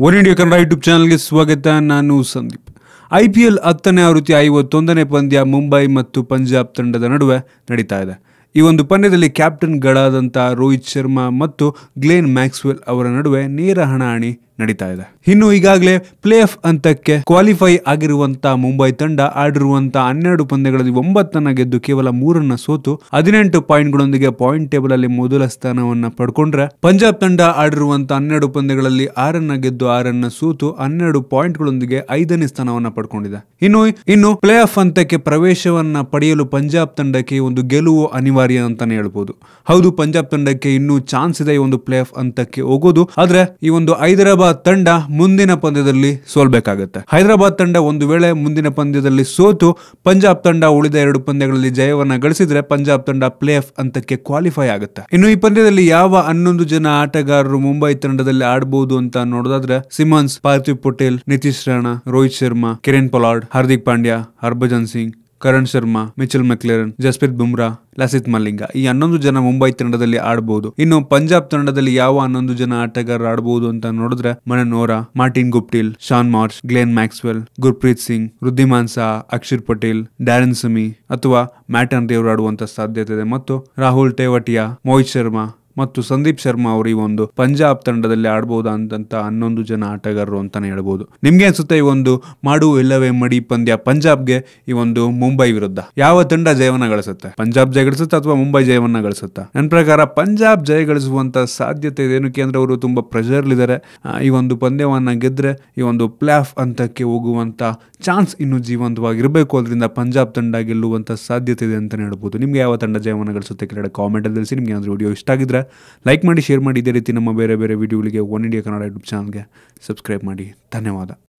one India Kannada YouTube ಚಾನಲ್ಗೆ ಸ್ವಾಗತ ನಾನು ಸಂದೀಪ್ ಐ ಪಿ ಎಲ್ ಹತ್ತನೇ ಆವೃತ್ತಿ ಐವತ್ತೊಂದನೇ ಪಂದ್ಯ ಮುಂಬೈ ಮತ್ತು ಪಂಜಾಬ್ ತಂಡದ ನಡುವೆ ನಡೀತಾ ಇದೆ ಈ ಒಂದು ಪಂದ್ಯದಲ್ಲಿ ಕ್ಯಾಪ್ಟನ್ಗಳಾದಂಥ ರೋಹಿತ್ ಶರ್ಮಾ ಮತ್ತು ಗ್ಲೇನ್ ಮ್ಯಾಕ್ಸ್ವೆಲ್ ಅವರ ನಡುವೆ ನೇರ ಹಣಾಹಣಿ ನಡೀತಾ ಇದೆ ಇನ್ನು ಈಗಾಗಲೇ ಪ್ಲೇ ಆಫ್ ಹಂತಕ್ಕೆ ಕ್ವಾಲಿಫೈ ಆಗಿರುವಂತ ಮುಂಬೈ ತಂಡ ಆಡಿರುವಂತ ಹನ್ನೆರಡು ಪಂದ್ಯಗಳಲ್ಲಿ ಒಂಬತ್ತನ್ನ ಗೆದ್ದು ಕೇವಲ ಮೂರನ್ನ ಸೋತು ಹದಿನೆಂಟು ಪಾಯಿಂಟ್ಗಳೊಂದಿಗೆ ಪಾಯಿಂಟ್ ಟೇಬಲ್ ಅಲ್ಲಿ ಮೊದಲ ಸ್ಥಾನವನ್ನ ಪಡ್ಕೊಂಡ್ರೆ ಪಂಜಾಬ್ ತಂಡ ಆಡಿರುವಂತ ಹನ್ನೆರಡು ಪಂದ್ಯಗಳಲ್ಲಿ ಆರನ್ನ ಗೆದ್ದು ಆರನ್ನ ಸೋತು ಹನ್ನೆರಡು ಪಾಯಿಂಟ್ಗಳೊಂದಿಗೆ ಐದನೇ ಸ್ಥಾನವನ್ನ ಪಡ್ಕೊಂಡಿದೆ ಇನ್ನು ಇನ್ನು ಪ್ಲೇ ಆಫ್ ಹಂತಕ್ಕೆ ಪ್ರವೇಶವನ್ನ ಪಡೆಯಲು ಪಂಜಾಬ್ ತಂಡಕ್ಕೆ ಒಂದು ಗೆಲುವು ಅನಿವಾರ್ಯ ಅಂತಾನೆ ಹೇಳ್ಬೋದು ಹೌದು ಪಂಜಾಬ್ ತಂಡಕ್ಕೆ ಇನ್ನೂ ಚಾನ್ಸ್ ಇದೆ ಈ ಒಂದು ಪ್ಲೇ ಆಫ್ ಹಂತಕ್ಕೆ ಹೋಗೋದು ಆದ್ರೆ ಈ ಒಂದು ಹೈದರಾಬಾದ್ ತಂಡ ಮುಂದಿನ ಪಂದ್ಯದಲ್ಲಿ ಸೋಲ್ಬೇಕಾಗತ್ತೆ ಹೈದರಾಬಾದ್ ತಂಡ ಒಂದು ವೇಳೆ ಮುಂದಿನ ಪಂದ್ಯದಲ್ಲಿ ಸೋತು ಪಂಜಾಬ್ ತಂಡ ಉಳಿದ ಎರಡು ಪಂದ್ಯಗಳಲ್ಲಿ ಜಯವನ್ನ ಗಳಿಸಿದ್ರೆ ಪಂಜಾಬ್ ತಂಡ ಪ್ಲೇ ಆಫ್ ಹಂತಕ್ಕೆ ಕ್ವಾಲಿಫೈ ಆಗುತ್ತೆ ಇನ್ನು ಈ ಪಂದ್ಯದಲ್ಲಿ ಯಾವ ಹನ್ನೊಂದು ಜನ ಆಟಗಾರರು ಮುಂಬೈ ತಂಡದಲ್ಲಿ ಆಡಬಹುದು ಅಂತ ನೋಡೋದಾದ್ರೆ Simmons Parthiv Patel Nitish Rana Rohit Sharma Kieron Pollard Hardik Pandya Harbhajan Singh Karn Sharma Mitchell McClenaghan Jasprit Bumrah Lasith Malinga ಈ ಹನ್ನೊಂದು ಜನ ಮುಂಬೈ ತಂಡದಲ್ಲಿ ಆಡಬಹುದು ಇನ್ನು ಪಂಜಾಬ್ ತಂಡದಲ್ಲಿ ಯಾವ ಹನ್ನೊಂದು ಜನ ಆಟಗಾರರು ಆಡಬಹುದು ಅಂತ ನೋಡಿದ್ರೆ Manan Vohra Martin Guptill Shaun Marsh Glenn Maxwell Gurpreet Singh Wriddhiman Saha Axar Patel Darren Sammy ಅಥವಾ ಮ್ಯಾಟನ್ ದೇವ್ರು ಆಡುವಂತ ಸಾಧ್ಯತೆ ಇದೆ ಮತ್ತು ರಾಹುಲ್ ಟೇವಟಿಯಾ ಮೋಹಿತ್ ಶರ್ಮಾ ಮತ್ತು ಸಂದೀಪ್ ಶರ್ಮಾ ಅವರು ಈ ಒಂದು ಪಂಜಾಬ್ ತಂಡದಲ್ಲಿ ಆಡಬಹುದಂತ ಹನ್ನೊಂದು ಜನ ಆಟಗಾರರು ಅಂತಾನೆ ಹೇಳ್ಬೋದು ನಿಮ್ಗೆ ಅನ್ಸುತ್ತೆ ಈ ಒಂದು ಮಾಡು ಇಲ್ಲವೇ ಮಡಿ ಪಂದ್ಯ ಪಂಜಾಬ್ಗೆ ಈ ಒಂದು ಮುಂಬೈ ವಿರುದ್ಧ ಯಾವ ತಂಡ ಜಯವನ್ನ ಗಳಿಸುತ್ತೆ ಪಂಜಾಬ್ ಜಯ ಗಳಿಸುತ್ತೆ ಅಥವಾ ಮುಂಬೈ ಜಯವನ್ನ ಗಳಿಸುತ್ತಾ ನನ್ನ ಪ್ರಕಾರ ಪಂಜಾಬ್ ಜಯ ಗಳಿಸುವಂತ ಸಾಧ್ಯತೆ ಇದೆ ಏನಕ್ಕೆ ಅಂದ್ರೆ ಅವರು ತುಂಬಾ ಪ್ರೆಷರ್ ಇದ್ದಾರೆ ಈ ಒಂದು ಪಂದ್ಯವನ್ನ ಗೆದ್ರೆ ಈ ಒಂದು ಪ್ಲೇ ಆಫ್ ಹಂತಕ್ಕೆ ಹೋಗುವಂತ ಚಾನ್ಸ್ ಇನ್ನು ಜೀವಂತವಾಗಿರಬೇಕು ಅದರಿಂದ ಪಂಜಾಬ್ ತಂಡ ಗೆಲ್ಲುವಂತ ಸಾಧ್ಯತೆ ಇದೆ ಅಂತಾನೆ ಹೇಳ್ಬೋದು ನಿಮ್ಗೆ ಯಾವ ತಂಡ ಜಯವನ್ನು ಗಳಿಸುತ್ತೆ ಕೆಳಗಡೆ ಕಾಮೆಂಟ್ ಅಲ್ಲಿ ತಿಳಿಸಿ ನಿಮ್ಗೆ ಏನಾದರೂ ವಿಡಿಯೋ ಇಷ್ಟ ಆಗಿದ್ರೆ ಲೈಕ್ ಮಾಡಿ ಶೇರ್ ಮಾಡಿ ಇದೇ ರೀತಿ ನಮ್ಮ ಬೇರೆ ಬೇರೆ ವಿಡಿಯೋಗಳಿಗೆ ಒನ್ ಇಂಡಿಯಾ ಕನ್ನಡ ಯೂಟ್ಯೂಬ್ ಚಾನಲ್ಗೆ ಸಬ್ಸ್ಕ್ರೈಬ್ ಮಾಡಿ ಧನ್ಯವಾದ